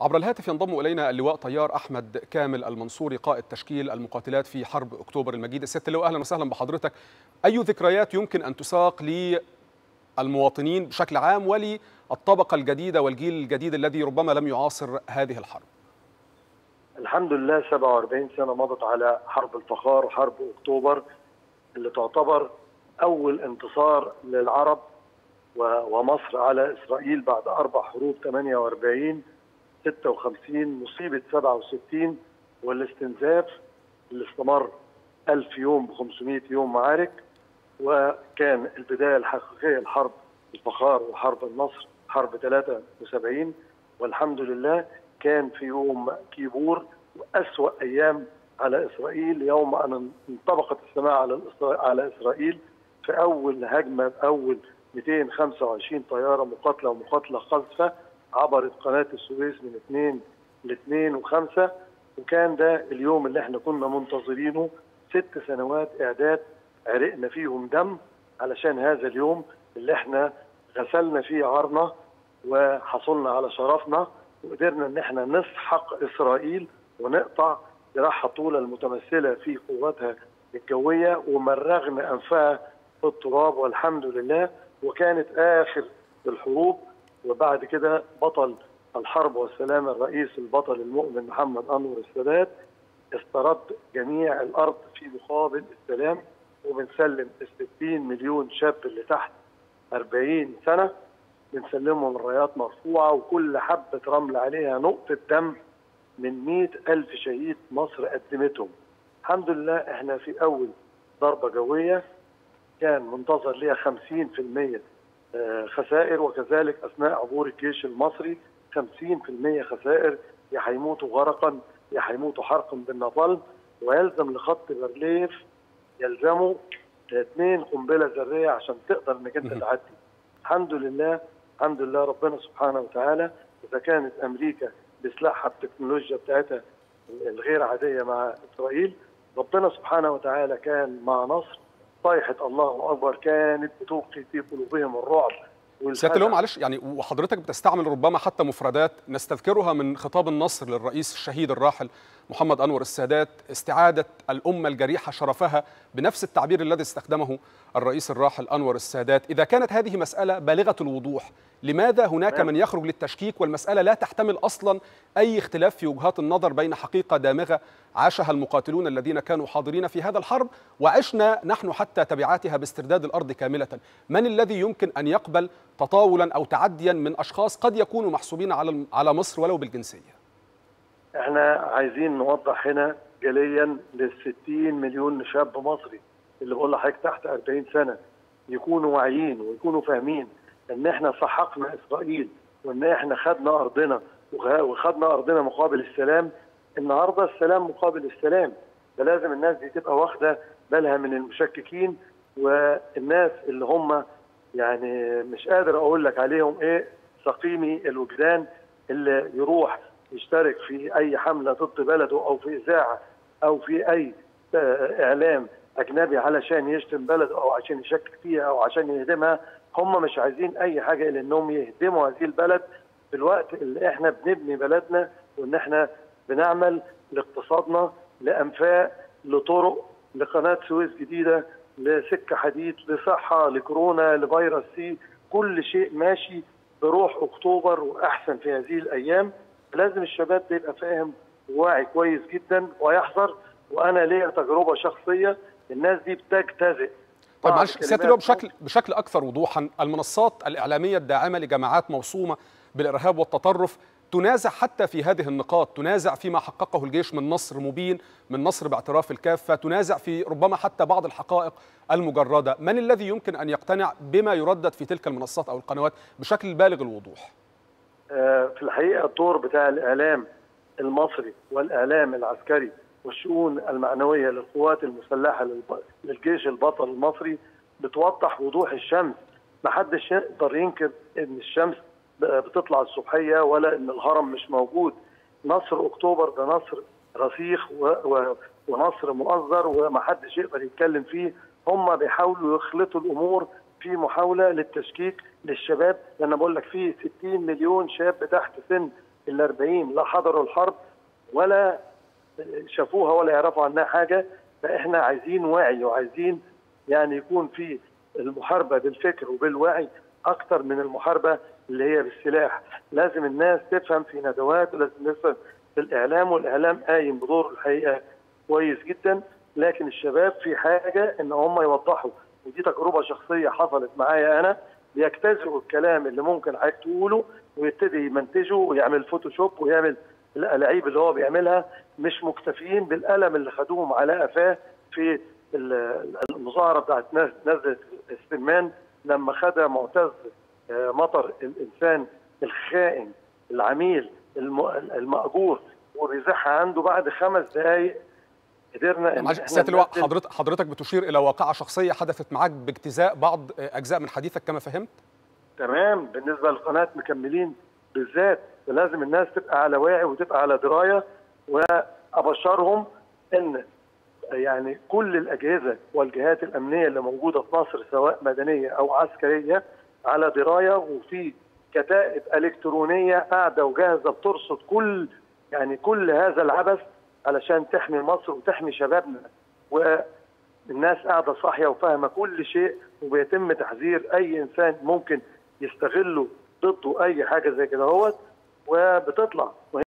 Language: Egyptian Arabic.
عبر الهاتف ينضم الينا اللواء طيار احمد كامل المنصوري قائد تشكيل المقاتلات في حرب اكتوبر المجيد الست اللواء اهلا وسهلا بحضرتك اي ذكريات يمكن ان تساق للمواطنين بشكل عام وللطبقه الجديده والجيل الجديد الذي ربما لم يعاصر هذه الحرب الحمد لله 47 سنه مضت على حرب الفخار وحرب اكتوبر اللي تعتبر اول انتصار للعرب ومصر على اسرائيل بعد اربع حروب 48 56 مصيبه 67 والاستنزاف اللي استمر 1000 يوم ب 500 يوم معارك وكان البدايه الحقيقيه لحرب الفخار وحرب النصر حرب 73 والحمد لله كان في يوم كيبور وأسوأ أيام على إسرائيل يوم أن انطبقت السماء على على إسرائيل في أول هجمة أول 225 طيارة مقاتلة ومقاتلة قذفة عبرت قناة السويس من 2 ل 2 و5 وكان ده اليوم اللي احنا كنا منتظرينه ست سنوات إعداد عرقنا فيهم دم علشان هذا اليوم اللي احنا غسلنا فيه عارنا وحصلنا على شرفنا وقدرنا ان احنا نسحق اسرائيل ونقطع ذراعها طول المتمثله في قواتها الجويه ومرغنا انفها في التراب والحمد لله وكانت اخر الحروب وبعد كده بطل الحرب والسلام الرئيس البطل المؤمن محمد انور السادات استرد جميع الارض في مقابل السلام وبنسلم ال 60 مليون شاب اللي تحت 40 سنه بنسلمهم الرايات مرفوعه وكل حبه رمل عليها نقطه دم من 100 ألف شهيد مصر قدمتهم الحمد لله احنا في أول ضربة جوية كان منتظر ليها 50% خسائر وكذلك أثناء عبور الجيش المصري 50% خسائر يا هيموتوا غرقا يا هيموتوا حرقا بالنابالم ويلزم لخط برليف يلزموا اثنين قنبله ذريه عشان تقدر انك انت تعدي. الحمد لله الحمد لله ربنا سبحانه وتعالى اذا كانت امريكا بسلاحها التكنولوجيا بتاعتها الغير عاديه مع اسرائيل ربنا سبحانه وتعالى كان مع مصر صيحه الله اكبر كانت بتوقي في قلوبهم الرعب سياده اللواء معلش يعني وحضرتك بتستعمل ربما حتى مفردات نستذكرها من خطاب النصر للرئيس الشهيد الراحل محمد انور السادات استعاده الامه الجريحه شرفها بنفس التعبير الذي استخدمه الرئيس الراحل انور السادات اذا كانت هذه مساله بالغه الوضوح لماذا هناك من يخرج للتشكيك والمساله لا تحتمل اصلا اي اختلاف في وجهات النظر بين حقيقه دامغه عاشها المقاتلون الذين كانوا حاضرين في هذا الحرب وعشنا نحن حتى تبعاتها باسترداد الارض كامله من الذي يمكن ان يقبل تطاولا او تعديا من اشخاص قد يكونوا محسوبين على على مصر ولو بالجنسيه احنا عايزين نوضح هنا جليا لل 60 مليون شاب مصري اللي بقول لحضرتك تحت 40 سنه يكونوا واعيين ويكونوا فاهمين ان احنا سحقنا اسرائيل وان احنا خدنا ارضنا وخدنا ارضنا مقابل السلام النهارده السلام مقابل السلام ده لازم الناس دي تبقى واخده بالها من المشككين والناس اللي هم يعني مش قادر اقول لك عليهم ايه سقيمي الوجدان اللي يروح يشترك في اي حمله ضد بلده او في اذاعه او في اي اعلام اجنبي علشان يشتم بلده او عشان يشكك فيها او عشان يهدمها هم مش عايزين اي حاجه الا انهم يهدموا هذه البلد في الوقت اللي احنا بنبني بلدنا وان احنا بنعمل لاقتصادنا لانفاق لطرق لقناه سويس جديده لسكه حديد لصحه لكورونا لفيروس سي كل شيء ماشي بروح اكتوبر واحسن في هذه الايام لازم الشباب ده يبقى فاهم وواعي كويس جدا ويحذر وانا ليا تجربه شخصيه الناس دي بتجتزئ طيب معلش سياده اللواء بشكل بشكل اكثر وضوحا المنصات الاعلاميه الداعمه لجماعات موصومه بالارهاب والتطرف تنازع حتى في هذه النقاط تنازع فيما حققه الجيش من نصر مبين من نصر باعتراف الكافة تنازع في ربما حتى بعض الحقائق المجردة من الذي يمكن أن يقتنع بما يردد في تلك المنصات أو القنوات بشكل بالغ الوضوح في الحقيقة الدور بتاع الإعلام المصري والإعلام العسكري والشؤون المعنوية للقوات المسلحة للجيش البطل المصري بتوضح وضوح الشمس محدش يقدر ينكر ان الشمس بتطلع الصبحيه ولا ان الهرم مش موجود نصر اكتوبر ده نصر رسيخ و... و... ونصر مؤزر ومحدش يقدر يتكلم فيه هم بيحاولوا يخلطوا الامور في محاوله للتشكيك للشباب لان بقول لك في 60 مليون شاب تحت سن ال 40 لا حضروا الحرب ولا شافوها ولا يعرفوا عنها حاجه فاحنا عايزين وعي وعايزين يعني يكون في المحاربه بالفكر وبالوعي اكتر من المحاربه اللي هي بالسلاح لازم الناس تفهم في ندوات ولازم نفهم في الاعلام والاعلام قايم بدور الحقيقه كويس جدا لكن الشباب في حاجه ان هم يوضحوا ودي تجربه شخصيه حصلت معايا انا بيجتزئوا الكلام اللي ممكن حضرتك تقوله ويبتدي يمنتجه ويعمل فوتوشوب ويعمل الالعاب اللي هو بيعملها مش مكتفيين بالقلم اللي خدوهم على قفاه في المظاهره بتاعت نزله السمان لما خدها معتز مطر الانسان الخائن العميل المأجور وبيزحها عنده بعد خمس دقائق قدرنا ان سياده اللواء حضرتك حضرتك بتشير الى واقعه شخصيه حدثت معاك باجتزاء بعض اجزاء من حديثك كما فهمت؟ تمام بالنسبه لقناه مكملين بالذات لازم الناس تبقى على واعي وتبقى على درايه وابشرهم ان يعني كل الاجهزه والجهات الامنيه اللي موجوده في مصر سواء مدنيه او عسكريه على درايه وفي كتائب الكترونيه قاعده وجاهزه بترصد كل يعني كل هذا العبث علشان تحمي مصر وتحمي شبابنا والناس قاعده صاحيه وفاهمه كل شيء وبيتم تحذير اي انسان ممكن يستغله ضده اي حاجه زي كده هوت وبتطلع